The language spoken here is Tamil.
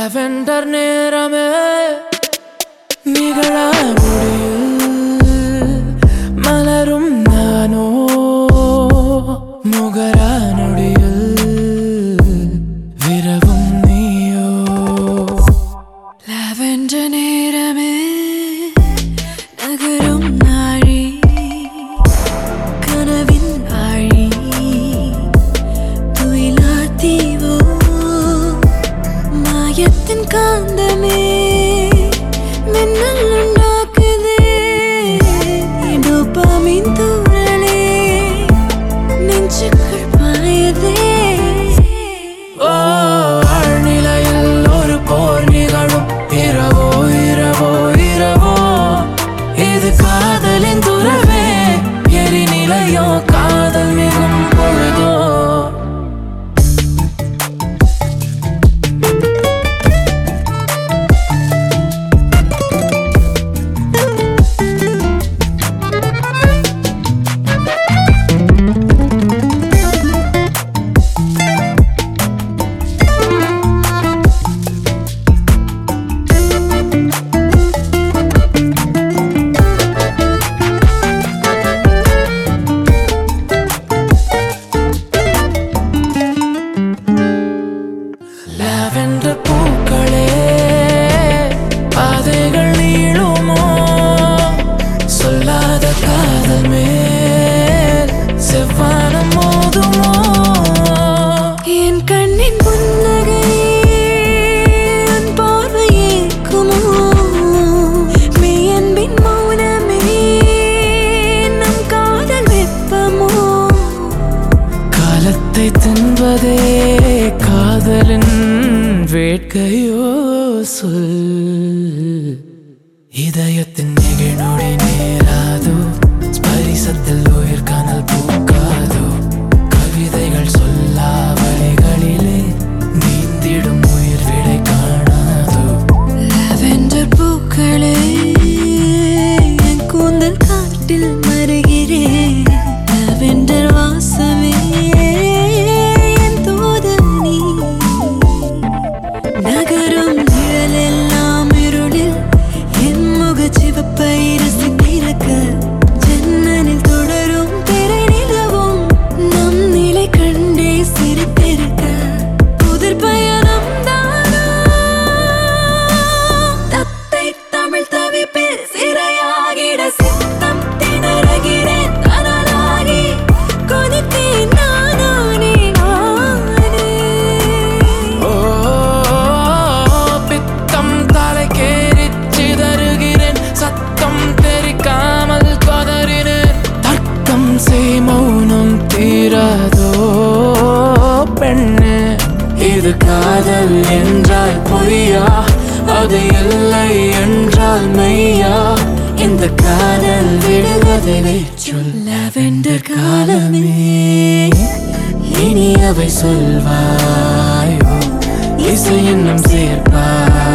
லாவெண்டர் நேரமே நிகழ முடியில் மலரும் நானோ முகரா நொடியில் விரவும் நீயோ லாவெண்டர் நேரமே நகரும் நாழி கனவின் ஆழி துயிலா தீவோ மாயத்தின் காந்தமே மின்னல் உண்டாக்குதே டோபாமின் தூரலே நெஞ்சுக்குள் பாயதே ஓ ஆழ்நிலையில் ஒரு போர் நிகழும் இரவோ இரவோ இரவோ இது காதலின் துறவே எரிநிலையோ காதல் மிகும் பொழுதோ லாவெண்டர் பூக்களே பாதைகள் நீளுமோ சொல்லாத காதல் மேல் செவ்வானம் மோதுமோ என் கண்ணின் புன்னகை உன் பார்வை ஏற்குமோ மெய் அன்பின் மௌனமே நம் காதல் வெப்பமோ காலத்தை தின்பதே காதலின் வேட்கையோ சொல் இதயத்தின் நெகிழ்நொடி நேராதோ ஸ்பரிசத்தில் உயிர் கனல் பூக்காதோ கவிதைகள் சொல்லா வழிகளிலே நீந்திடும் உயிர் விடை காணாதோ லாவெண்டர் பூக்களே என் கூந்தல் காட்டில் மருகிறேன் லாவெண்டர் வாசமே என் தூதனி நகரும் நிழலெல்லாம் இருளில் என் முகச்சிவப்பை ரசித்திருக்க ஜன்னலில் தொடரும் திரை நிலவும் நம் நிலை கண்டே சிரித்திருக்க புதிர் பயணம் தானா தத்தை தமிழ் தவிப்பில் சிறையாகிட சித்தம் திணறுகிறேன் தனலாகி கொதித்தேன் நானானே நானே ஓ பித்தம் தலைக்கேறிச் சிதறுகிறேன் சத்தம் தெரிக்காமல் கொதறினேன் தர்க்கம் செய் மௌனம் தீராதோ பெண்ணே இது காதல் என்றால் பொய்யா அது இல்லை என்றால் மெய்யா இந்த காதல் விடுவதில்லை சொல் லாவெண்டர் காலமே இனி அவை சொல்வாயோ இசை இன்னும் சேர்ப்பாய்